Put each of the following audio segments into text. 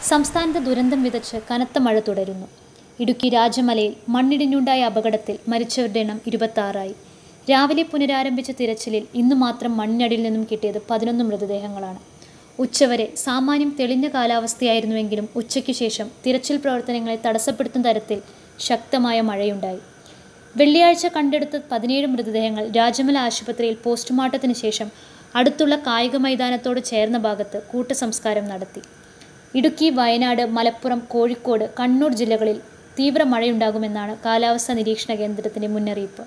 സംസ്ഥാനത്ത് ദുരന്തം വിതച്ച് കനത്ത മഴ തുടരുന്നു ഇടുക്കി രാജമലയിൽ മണ്ണിടിഞ്ഞുണ്ടായ അപകടത്തിൽ മരിച്ചവരുടെ എണ്ണം ഇരുപത്താറായി രാവിലെ പുനരാരംഭിച്ച തിരച്ചിലിൽ ഇന്ന് മാത്രം മണ്ണിനടിയിൽ നിന്നും കിട്ടിയത് പതിനൊന്ന് മൃതദേഹങ്ങളാണ് ഉച്ചവരെ സാമാന്യം തെളിഞ്ഞ കാലാവസ്ഥയായിരുന്നുവെങ്കിലും ഉച്ചയ്ക്ക് ശേഷം തിരച്ചിൽ പ്രവർത്തനങ്ങളെ തടസ്സപ്പെടുത്തുന്ന തരത്തിൽ ശക്തമായ മഴയുണ്ടായി വെള്ളിയാഴ്ച കണ്ടെടുത്ത പതിനേഴ് മൃതദേഹങ്ങൾ രാജമല ആശുപത്രിയിൽ പോസ്റ്റ്മോർട്ടത്തിന് ശേഷം അടുത്തുള്ള കായിക മൈതാനത്തോട് ചേർന്ന ഭാഗത്ത് കൂട്ടസംസ്കാരം നടത്തി ഇടുക്കി വയനാട് മലപ്പുറം കോഴിക്കോട് കണ്ണൂർ ജില്ലകളിൽ തീവ്ര മഴയുണ്ടാകുമെന്നാണ് കാലാവസ്ഥാ നിരീക്ഷണ കേന്ദ്രത്തിൻ്റെ മുന്നറിയിപ്പ്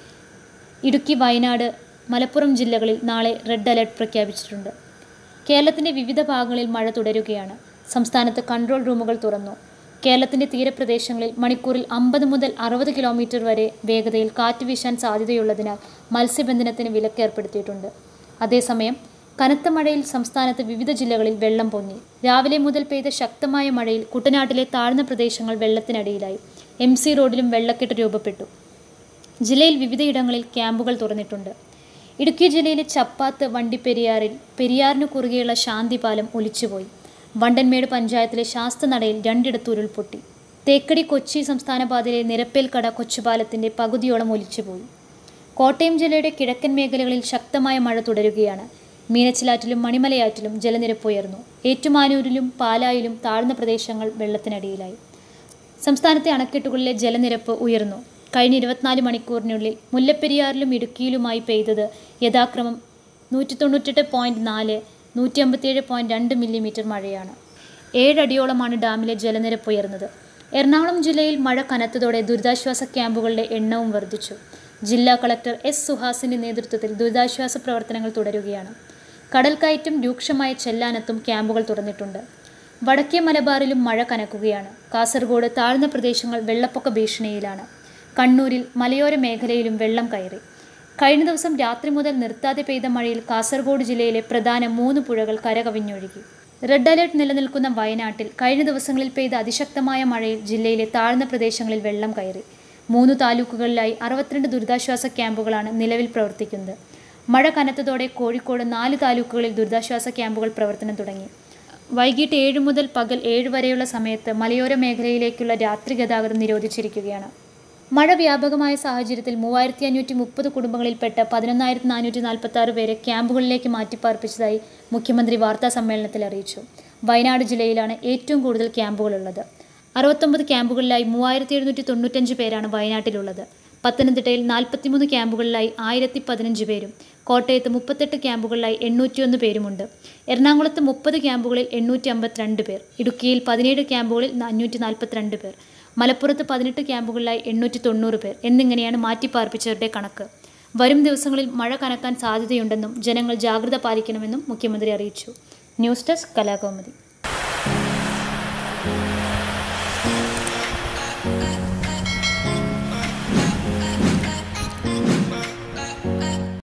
ഇടുക്കി വയനാട് മലപ്പുറം ജില്ലകളിൽ നാളെ റെഡ് അലർട്ട് പ്രഖ്യാപിച്ചിട്ടുണ്ട് കേരളത്തിൻ്റെ വിവിധ ഭാഗങ്ങളിൽ മഴ തുടരുകയാണ് സംസ്ഥാനത്ത് കൺട്രോൾ റൂമുകൾ തുറന്നു കേരളത്തിൻ്റെ തീരപ്രദേശങ്ങളിൽ മണിക്കൂറിൽ അമ്പത് മുതൽ അറുപത് കിലോമീറ്റർ വരെ വേഗതയിൽ കാറ്റ് വീശാൻ സാധ്യതയുള്ളതിനാൽ മത്സ്യബന്ധനത്തിന് വിലക്ക് ഏർപ്പെടുത്തിയിട്ടുണ്ട് അതേസമയം കനത്ത മഴയിൽ സംസ്ഥാനത്ത് വിവിധ ജില്ലകളിൽ വെള്ളം പൊങ്ങി രാവിലെ മുതൽ പെയ്ത ശക്തമായ മഴയിൽ കുട്ടനാട്ടിലെ താഴ്ന്ന പ്രദേശങ്ങൾ വെള്ളത്തിനടിയിലായി എം സി റോഡിലും വെള്ളക്കെട്ട് രൂപപ്പെട്ടു ജില്ലയിൽ വിവിധയിടങ്ങളിൽ ക്യാമ്പുകൾ തുറന്നിട്ടുണ്ട് ഇടുക്കി ജില്ലയിലെ ചപ്പാത്ത് വണ്ടിപ്പെരിയാറിൽ പെരിയാറിന് കുറുകെയുള്ള ശാന്തിപാലം ഒലിച്ചുപോയി വണ്ടൻമേട് പഞ്ചായത്തിലെ ശാസ്തനടയിൽ രണ്ടിടത്ത് ഉരുൾപൊട്ടി തേക്കടി കൊച്ചി സംസ്ഥാന പാതയിലെ നിരപ്പേൽക്കട കൊച്ചുപാലത്തിൻ്റെ പകുതിയോളം ഒലിച്ചുപോയി കോട്ടയം ജില്ലയുടെ കിഴക്കൻ മേഖലകളിൽ ശക്തമായ മഴ തുടരുകയാണ് മീനച്ചിലാറ്റിലും മണിമലയാറ്റിലും ജലനിരപ്പ് ഉയർന്നു ഏറ്റുമാനൂരിലും പാലായിലും താഴ്ന്ന പ്രദേശങ്ങൾ വെള്ളത്തിനടിയിലായി സംസ്ഥാനത്തെ അണക്കെട്ടുകളിലെ ജലനിരപ്പ് ഉയർന്നു കഴിഞ്ഞ ഇരുപത്തിനാല് മണിക്കൂറിനുള്ളിൽ മുല്ലപ്പെരിയാറിലും ഇടുക്കിയിലുമായി പെയ്തത് യഥാക്രമം നൂറ്റി തൊണ്ണൂറ്റെട്ട് പോയിൻറ്റ് നാല് നൂറ്റി അമ്പത്തിയേഴ് പോയിൻറ്റ് രണ്ട് മില്ലിമീറ്റർ മഴയാണ് ഏഴടിയോളമാണ് ഡാമിലെ ജലനിരപ്പ് ഉയർന്നത് എറണാകുളം ജില്ലയിൽ മഴ കനത്തതോടെ ദുരിതാശ്വാസ ക്യാമ്പുകളുടെ എണ്ണവും വർദ്ധിച്ചു ജില്ലാ കളക്ടർ എസ് സുഹാസിൻ്റെ നേതൃത്വത്തിൽ ദുരിതാശ്വാസ പ്രവർത്തനങ്ങൾ തുടരുകയാണ് കടൽക്കയറ്റം രൂക്ഷമായ ചെല്ലാനത്തും ക്യാമ്പുകൾ തുറന്നിട്ടുണ്ട് വടക്കേ മലബാറിലും മഴ കനക്കുകയാണ് കാസർഗോഡ് താഴ്ന്ന പ്രദേശങ്ങൾ വെള്ളപ്പൊക്ക ഭീഷണിയിലാണ് കണ്ണൂരിൽ മലയോര മേഖലയിലും വെള്ളം കയറി കഴിഞ്ഞ ദിവസം രാത്രി മുതൽ നിർത്താതെ പെയ്ത മഴയിൽ കാസർഗോഡ് ജില്ലയിലെ പ്രധാന മൂന്ന് പുഴകൾ കരകവിഞ്ഞൊഴുകി റെഡ് അലേർട്ട് നിലനിൽക്കുന്ന വയനാട്ടിൽ കഴിഞ്ഞ ദിവസങ്ങളിൽ പെയ്ത അതിശക്തമായ മഴയിൽ ജില്ലയിലെ താഴ്ന്ന പ്രദേശങ്ങളിൽ വെള്ളം കയറി മൂന്ന് താലൂക്കുകളിലായി അറുപത്തിരണ്ട് ദുരിതാശ്വാസ ക്യാമ്പുകളാണ് നിലവിൽ പ്രവർത്തിക്കുന്നത് മഴ കനത്തതോടെ കോഴിക്കോട് നാല് താലൂക്കുകളിൽ ദുരിതാശ്വാസ ക്യാമ്പുകൾ പ്രവർത്തനം തുടങ്ങി വൈകിട്ട് ഏഴ് മുതൽ പകൽ ഏഴ് വരെയുള്ള സമയത്ത് മലയോര മേഖലയിലേക്കുള്ള രാത്രി ഗതാഗതം നിരോധിച്ചിരിക്കുകയാണ് മഴ വ്യാപകമായ സാഹചര്യത്തിൽ മൂവായിരത്തി അഞ്ഞൂറ്റി മുപ്പത് കുടുംബങ്ങളിൽപ്പെട്ട പതിനൊന്നായിരത്തി നാനൂറ്റി നാൽപ്പത്തി ആറ് പേരെ ക്യാമ്പുകളിലേക്ക് മാറ്റിപ്പാർപ്പിച്ചതായി മുഖ്യമന്ത്രി വാർത്താ സമ്മേളനത്തിൽ അറിയിച്ചു വയനാട് ജില്ലയിലാണ് ഏറ്റവും കൂടുതൽ ക്യാമ്പുകളുള്ളത് അറുപത്തൊമ്പത് ക്യാമ്പുകളിലായി മൂവായിരത്തി എഴുന്നൂറ്റി തൊണ്ണൂറ്റഞ്ച് പേരാണ് വയനാട്ടിലുള്ളത് പത്തനംതിട്ടയിൽ നാൽപ്പത്തിമൂന്ന് ക്യാമ്പുകളിലായി ആയിരത്തി പതിനഞ്ച് പേരും കോട്ടയത്ത് മുപ്പത്തെട്ട് ക്യാമ്പുകളിലായി എണ്ണൂറ്റിയൊന്ന് പേരുമുണ്ട് എറണാകുളത്ത് മുപ്പത് ക്യാമ്പുകളിൽ എണ്ണൂറ്റി അമ്പത്തിരണ്ട് പേർ ഇടുക്കിയിൽ പതിനേഴ് ക്യാമ്പുകളിൽ അഞ്ഞൂറ്റി നാൽപ്പത്തിരണ്ട് പേർ മലപ്പുറത്ത് പതിനെട്ട് ക്യാമ്പുകളിലായി എണ്ണൂറ്റി തൊണ്ണൂറ് പേർ എന്നിങ്ങനെയാണ് മാറ്റിപ്പാർപ്പിച്ചവരുടെ കണക്ക് വരും ദിവസങ്ങളിൽ മഴ കനക്കാൻ സാധ്യതയുണ്ടെന്നും ജനങ്ങൾ ജാഗ്രത പാലിക്കണമെന്നും മുഖ്യമന്ത്രി അറിയിച്ചു ന്യൂസ് ഡെസ്ക് കലാകൗമുദി